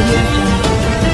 audio jungle.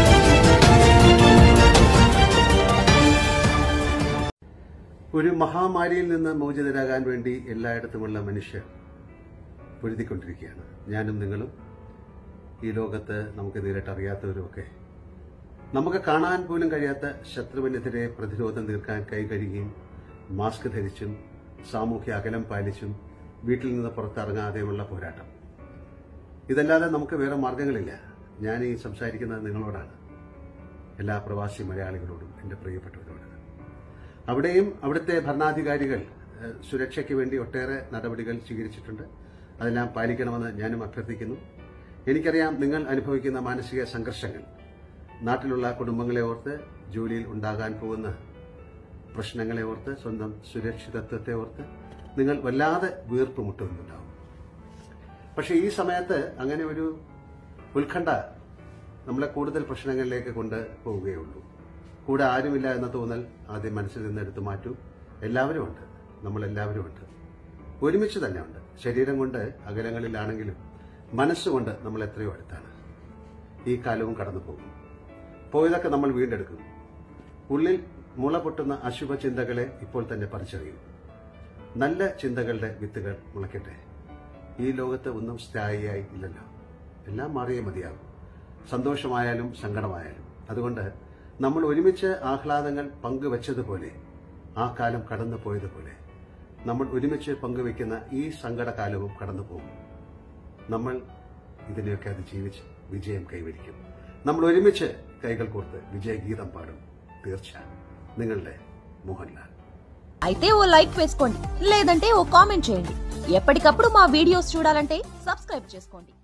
ഒരു മഹാമാരിയിൽ നിന്ന് മോചിതരാകാൻ വേണ്ടി എല്ലായിടത്തുമുള്ള മനുഷ്യർ പൊരുതിക്കൊണ്ടിരിക്കുകയാണ് ഞാനും നിങ്ങളും ഈ ലോകത്ത് നമുക്ക് നേരിട്ട് അറിയാത്തവരുമൊക്കെ നമുക്ക് കാണാൻ പോലും കഴിയാത്ത ശത്രുവിനെതിരെ പ്രതിരോധം തീർക്കാൻ കൈ കഴുകിയും മാസ്ക് ധരിച്ചും സാമൂഹ്യ അകലം പാലിച്ചും വീട്ടിൽ നിന്ന് പുറത്തിറങ്ങാതെയുമുള്ള പോരാട്ടം ഇതല്ലാതെ നമുക്ക് വേറെ മാർഗങ്ങളില്ല ഞാൻ ഈ സംസാരിക്കുന്നത് നിങ്ങളോടാണ് എല്ലാ പ്രവാസി മലയാളികളോടും എൻ്റെ പ്രിയപ്പെട്ടവരോട് അവിടെയും അവിടുത്തെ ഭരണാധികാരികൾ ഏഹ്, സുരക്ഷയ്ക്ക് വേണ്ടി ഒട്ടേറെ നടപടികൾ സ്വീകരിച്ചിട്ടുണ്ട് അതെല്ലാം പാലിക്കണമെന്ന് ഞാനും അഭ്യർത്ഥിക്കുന്നു എനിക്കറിയാം നിങ്ങൾ അനുഭവിക്കുന്ന മാനസിക സംഘർഷങ്ങൾ നാട്ടിലുള്ള കുടുംബങ്ങളെ ഓർത്ത് ജോലിയിൽ ഉണ്ടാകാൻ പോകുന്ന പ്രശ്നങ്ങളെ ഓർത്ത് സ്വന്തം സുരക്ഷിതത്വത്തെ ഓർത്ത് നിങ്ങൾ വല്ലാതെ വീർപ്പ് മുട്ടുന്നുണ്ടാവും പക്ഷേ ഈ സമയത്ത് അങ്ങനെ ഒരു ഉത്കണ്ഠ നമ്മളെ കൂടുതൽ പ്രശ്നങ്ങളിലേക്ക് കൊണ്ട് പോവുകയുള്ളൂ കൂടെ ആരുമില്ല എന്ന തോന്നൽ ആദ്യം മനസ്സിൽ നിന്ന് എടുത്തു മാറ്റൂ എല്ലാവരും ഉണ്ട് നമ്മളെല്ലാവരും ഉണ്ട് ഒരുമിച്ച് തന്നെ ഉണ്ട് ശരീരം കൊണ്ട് അകലങ്ങളിലാണെങ്കിലും മനസ്സുകൊണ്ട് നമ്മൾ എത്രയോ അടുത്താണ് ഈ കാലവും കടന്നു പോകും പോയതൊക്കെ നമ്മൾ വീണ്ടെടുക്കും ഉള്ളിൽ മുള പൊട്ടുന്ന അശുഭ ചിന്തകളെ ഇപ്പോൾ തന്നെ പറിച്ചറിയും നല്ല ചിന്തകളുടെ വിത്തുകൾ മുളയ്ക്കട്ടെ ഈ ലോകത്ത് ഒന്നും സ്ഥായിയായി ഇല്ലല്ലോ എല്ലാം മാറിയേ മതിയാകും സന്തോഷമായാലും സങ്കടമായാലും അതുകൊണ്ട് നമ്മൾ ഒരുമിച്ച് ആഹ്ലാദങ്ങൾ പങ്കുവച്ചതുപോലെ ആ കാലം കടന്നു പോയതുപോലെ നമ്മൾ ഒരുമിച്ച് പങ്കുവെക്കുന്ന ഈ സങ്കടകാലവും കടന്നു പോകും നമ്മൾ ഇതിനെയൊക്കെ അതിജീവിച്ച് വിജയം കൈവരിക്കും നമ്മൾ ഒരുമിച്ച് കൈകൾ കോർത്ത് വിജയഗീതം പാടും തീർച്ച നിങ്ങളുടെ മോഹൻലാൽ అయితే ఓ లైక్ వేసుకోండి లేదంటే ఓ కామెంట్ చేయండి ఎప్పటికప్పుడు మా వీడియోస్ చూడాలంటే సబ్స్క్రైబ్ చేసుకోండి